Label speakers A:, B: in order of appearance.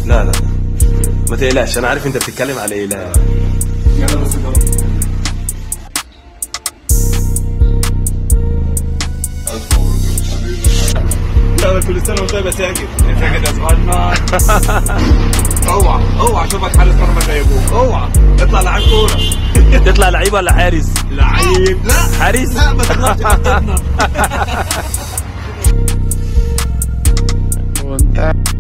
A: لا لا ما تقلقش انا عارف انت بتتكلم على ايه لا
B: يلا بس ده
A: لا كل سنه وانت طيب يا ساجد
B: انت كده صغنن اوعى اوعى اشوفك حارس مرمى زي ابوك اوعى اطلع لعيب كوره
A: تطلع لعيب ولا حارس
B: لعيب لا
A: حارس
B: لا ما تطلعش خطتنا
C: وانت